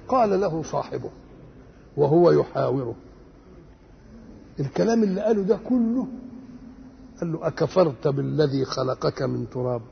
قال له صاحبه وهو يحاوره الكلام اللي قاله ده كله قال له أكفرت بالذي خلقك من تراب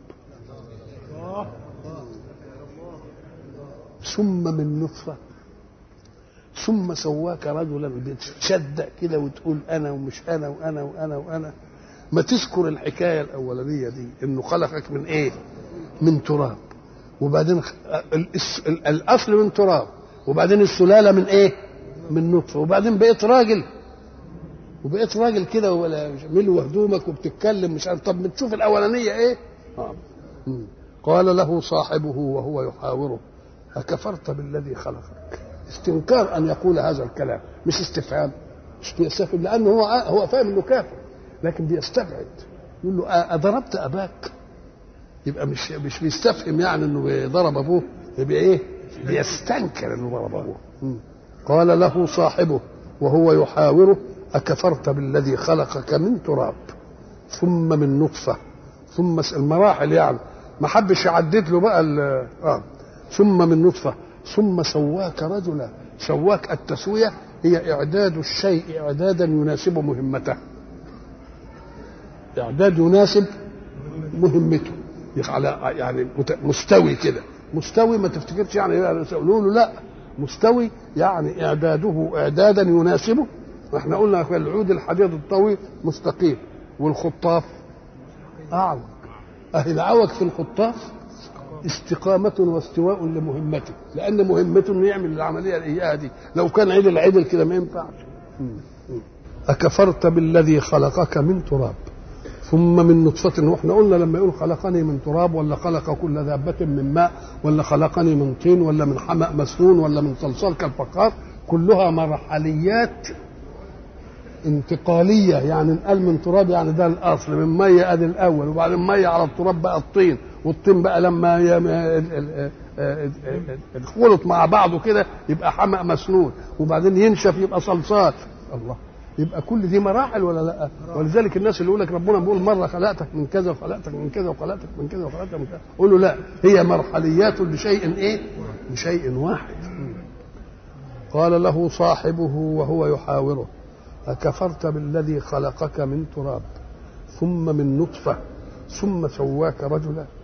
ثم من نطفة ثم سواك رجلا بتشدق كده وتقول أنا ومش أنا وأنا وأنا وأنا ما تذكر الحكاية الأولانية دي إنه خلقك من إيه؟ من تراب وبعدين الأصل من تراب وبعدين السلالة من إيه؟ من نطفة وبعدين بقيت راجل وبقيت راجل كده ولا ملو هدومك وبتتكلم مش عارف طب بتشوف الاولانيه ايه؟ آه. قال له صاحبه وهو يحاوره أكفرت بالذي خلقك استنكار أن يقول هذا الكلام مش استفهام مش بيستفهم لأنه هو هو فاهم إنه كافر لكن بيستبعد يقول له أضربت أباك يبقى مش مش بيستفهم يعني إنه ضرب أبوه يبقى إيه؟ بيستنكر إنه ضرب أبوه قال له صاحبه وهو يحاوره أكفرت بالذي خلقك من تراب ثم من نطفة ثم المراحل يعني ما حبش يعدد له بقى آه. ثم من نطفة ثم سواك رجلا سواك التسوية هي إعداد الشيء إعدادا يناسب مهمته إعداد يناسب مهمته على يعني مستوي كده مستوي ما تفتكرش يعني يقولوا له لا مستوي يعني إعداده إعدادا يناسبه احنا قلنا في العود الحديد الطويل مستقيم والخطاف أعوج أهي العوج في الخطاف استقامة واستواء لمهمته لأن مهمته إنه يعمل العملية الإياه دي لو كان عدل عدل كده ما ينفعش أكفرت بالذي خلقك من تراب ثم من نطفة واحنا قلنا لما يقول خلقني من تراب ولا خلق كل دابة من ماء ولا خلقني من طين ولا من حمأ مسنون ولا من صلصال كالفقار كلها مرحليات انتقاليه يعني انقال من تراب يعني ده الاصل من ميه ادي الاول وبعدين ميه على التراب بقى الطين والطين بقى لما يخلط مع بعضه كده يبقى حمأ مسنون وبعدين ينشف يبقى صلصال الله يبقى كل دي مراحل ولا لا ولذلك الناس اللي يقول لك ربنا بيقول مره خلقتك من كذا وخلقتك من كذا وخلقتك من كذا وخلقتك من كذا قول له لا هي مرحليات لشيء ايه لشيء واحد قال له صاحبه وهو يحاوره أكفرت بالذي خلقك من تراب ثم من نطفة ثم سواك رجلا